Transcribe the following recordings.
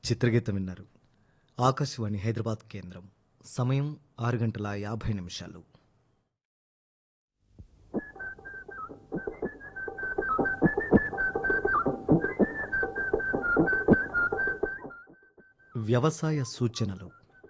చిత్రగీతం విన్నారు ఆకాశవాణి హైదరాబాద్ కేంద్రం సమయం ఆరు గంటల యాభై నిమిషాలు వ్యవసాయ సూచనలు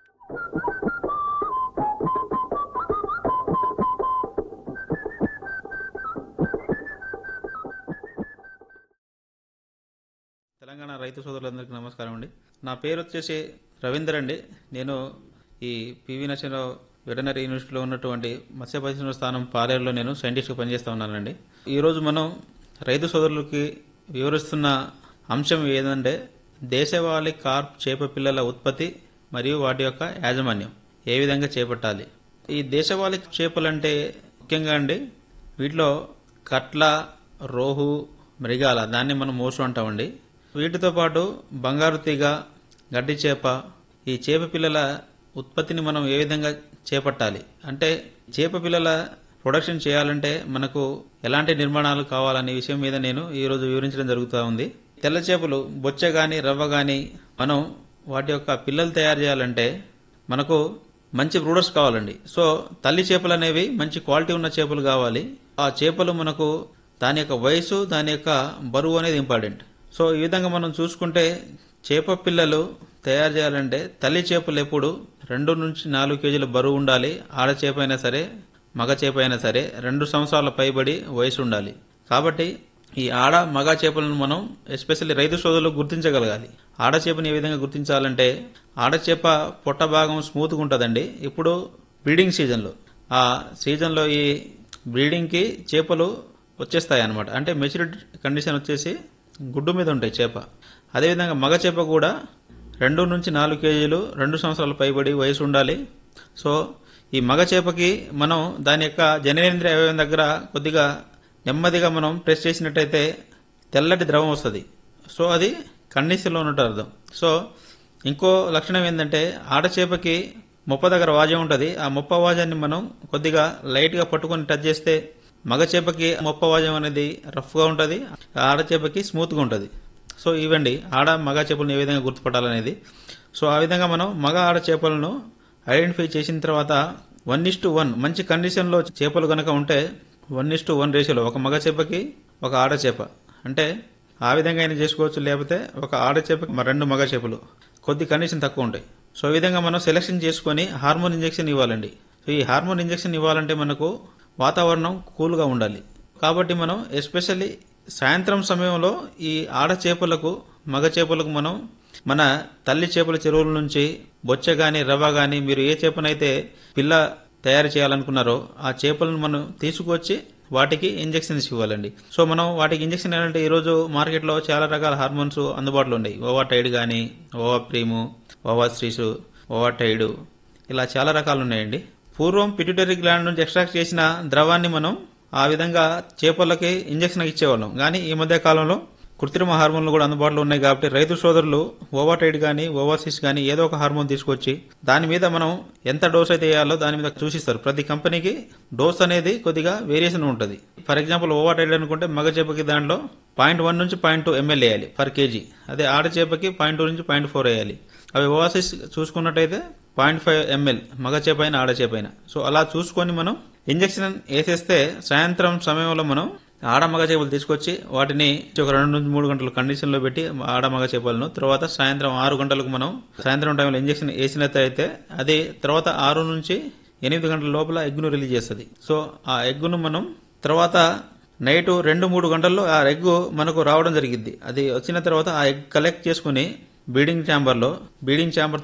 తెలంగాణ రైతు సోదరులందరికీ నమస్కారం అండి నా పేరు వచ్చేసి రవీందర్ అండి నేను ఈ పివి నరసింహరావు వెటనరీ యూనివర్సిటీలో ఉన్నటువంటి మత్స్య పరిశ్రమ స్థానం పాలేరులో నేను సైంటిస్ట్గా పనిచేస్తూ ఉన్నానండి ఈరోజు మనం రైతు సోదరులకి వివరిస్తున్న అంశం ఏదంటే దేశవాళీ కార్ప్ చేప పిల్లల ఉత్పత్తి మరియు వాటి యొక్క యాజమాన్యం ఏ విధంగా చేపట్టాలి ఈ దేశవాళీ చేపలంటే ముఖ్యంగా అండి వీటిలో కట్ల రోహు మృగాల దాన్ని మనం మోసు అంటామండి వీటితో పాటు బంగారు తీగ గడ్డి చేప ఈ చేప పిల్లల ఉత్పత్తిని మనం ఏ విధంగా చేపట్టాలి అంటే చేప పిల్లల ప్రొడక్షన్ చేయాలంటే మనకు ఎలాంటి నిర్మాణాలు కావాలనే విషయం మీద నేను ఈరోజు వివరించడం జరుగుతూ ఉంది తెల్ల చేపలు బొచ్చ గాని రవ్వ గాని మనం వాటి యొక్క పిల్లలు తయారు చేయాలంటే మనకు మంచి బ్రూడర్స్ కావాలండి సో తల్లి చేపలు అనేవి మంచి క్వాలిటీ ఉన్న చేపలు కావాలి ఆ చేపలు మనకు దాని యొక్క వయసు దాని యొక్క బరువు అనేది ఇంపార్టెంట్ సో ఈ విధంగా మనం చూసుకుంటే చేప పిల్లలు తయారు చేయాలంటే తల్లి చేపలు ఎప్పుడు రెండు నుంచి నాలుగు కేజీల బరువు ఉండాలి ఆడ చేప అయినా సరే మగ చేప అయినా సరే రెండు సంవత్సరాల పైబడి వయసు ఉండాలి కాబట్టి ఈ ఆడ మగ చేపలను మనం ఎస్పెషల్లీ రైతు సోదరులు గుర్తించగలగాలి ఆడ చేపని ఏ విధంగా గుర్తించాలంటే ఆడ చేప పొట్ట భాగం స్మూత్గా ఉంటుందండి ఇప్పుడు బ్రీడింగ్ సీజన్లో ఆ సీజన్లో ఈ బ్రీడింగ్కి చేపలు వచ్చేస్తాయి అనమాట అంటే మెచ్యూరిటీ కండిషన్ వచ్చేసి గుడ్డు మీద ఉంటాయి చేప అదేవిధంగా మగ చేప కూడా రెండు నుంచి నాలుగు కేజీలు రెండు సంవత్సరాల పైబడి వయసు ఉండాలి సో ఈ మగ చేపకి మనం దాని యొక్క జననేంద్రియ అవయవం దగ్గర కొద్దిగా నెమ్మదిగా మనం ప్రెస్ చేసినట్టయితే తెల్లటి ద్రవం వస్తుంది సో అది కండిషన్లో ఉన్నట్టు అర్థం సో ఇంకో లక్షణం ఏంటంటే ఆడ చేపకి మొప్ప దగ్గర వాజం ఉంటుంది ఆ మొప్ప వాజాన్ని మనం కొద్దిగా లైట్గా పట్టుకొని టచ్ చేస్తే మగ చేపకి మొప్ప వాజం అనేది రఫ్గా ఉంటుంది ఆడ చేపకి స్మూత్గా ఉంటుంది సో ఇవండి ఆడ మగ చేపలను ఏ విధంగా గుర్తుపట్టాలనేది సో ఆ విధంగా మనం మగ ఆడ చేపలను ఐడెంటిఫై చేసిన తర్వాత వన్ ఇస్ టు వన్ మంచి కండిషన్లో చేపలు కనుక ఉంటే వన్ ఇస్ టు వన్ రేషియోలో ఒక మగ చేపకి ఒక ఆడ చేప అంటే ఆ విధంగా అయినా చేసుకోవచ్చు లేకపోతే ఒక ఆడ చేపకి మ- రెండు మగ చేపలు కొద్ది కండిషన్ తక్కువ ఉంటాయి సో ఈ విధంగా మనం సెలెక్షన్ చేసుకొని హార్మోన్ ఇంజెక్షన్ ఇవ్వాలండి సో ఈ హార్మోన్ ఇంజెక్షన్ ఇవ్వాలంటే మనకు వాతావరణం కూల్గా ఉండాలి కాబట్టి మనం ఎస్పెషల్లీ సాయంత్రం సమయంలో ఈ ఆడ చేపలకు మగ చేపలకు మనం మన తల్లి చేపల చెరువుల నుంచి బొచ్చ గాని రవ్వ గాని మీరు ఏ చేపనైతే పిల్ల తయారు చేయాలనుకున్నారో ఆ చేపలను మనం తీసుకొచ్చి వాటికి ఇంజెక్షన్స్ ఇవ్వాలండి సో మనం వాటికి ఇంజెక్షన్ ఏంటంటే ఈరోజు మార్కెట్లో చాలా రకాల హార్మోన్స్ అందుబాటులో ఉన్నాయి ఓవా టైడ్ కానీ ఓవా ప్రీము ఓవా స్ట్రీసు ఓవా టైడు ఇలా చాలా రకాలు ఉన్నాయండి పూర్వం పిట్యూటరీ గ్లాండ్ నుంచి ఎక్స్ట్రాక్ట్ చేసిన ద్రవాన్ని మనం ఆ విధంగా చేపలకి ఇంజెక్షన్ ఇచ్చేవాళ్ళం కానీ ఈ మధ్య కాలంలో కృత్రిమ హార్మోన్లు కూడా అందుబాటులో ఉన్నాయి కాబట్టి రైతు సోదరులు ఓవాటైడ్ కానీ ఓవాసిస్ కానీ ఏదో ఒక హార్మోన్ తీసుకొచ్చి దాని మీద మనం ఎంత డోస్ అయితే వేయాలో దాని మీద చూసిస్తారు ప్రతి కంపెనీకి డోస్ అనేది కొద్దిగా వేరియేషన్ ఉంటుంది ఫర్ ఎగ్జాంపుల్ ఓవాటైడ్ అనుకుంటే మగ చేపకి దాంట్లో పాయింట్ వన్ నుంచి పాయింట్ టూ ఎంఎల్ వేయాలి పర్ కేజీ అదే ఆడ చేపకి పాయింట్ టూ నుంచి పాయింట్ ఫోర్ వేయాలి అవి ఓవాసిస్ చూసుకున్నట్టయితే పాయింట్ ఫైవ్ ఎంఎల్ మగ చేపైన ఆడ చేపైన సో అలా చూసుకొని మనం ఇంజెక్షన్ వేసేస్తే సాయంత్రం సమయంలో మనం ఆడ మగ చేపలు తీసుకొచ్చి వాటిని ఒక రెండు నుంచి మూడు గంటల కండిషన్లో పెట్టి ఆడ మగ చేపలను తర్వాత సాయంత్రం ఆరు గంటలకు మనం సాయంత్రం టైంలో ఇంజెక్షన్ వేసినట్టయితే అది తర్వాత ఆరు నుంచి ఎనిమిది గంటల లోపల ఎగ్గును రిలీజ్ చేస్తుంది సో ఆ ఎగ్గును మనం తర్వాత నైట్ రెండు మూడు గంటల్లో ఆ ఎగ్ మనకు రావడం జరిగింది అది వచ్చిన తర్వాత ఆ ఎగ్ కలెక్ట్ చేసుకుని బీడింగ్ ఛాంబర్లో బీడింగ్ ఛాంబర్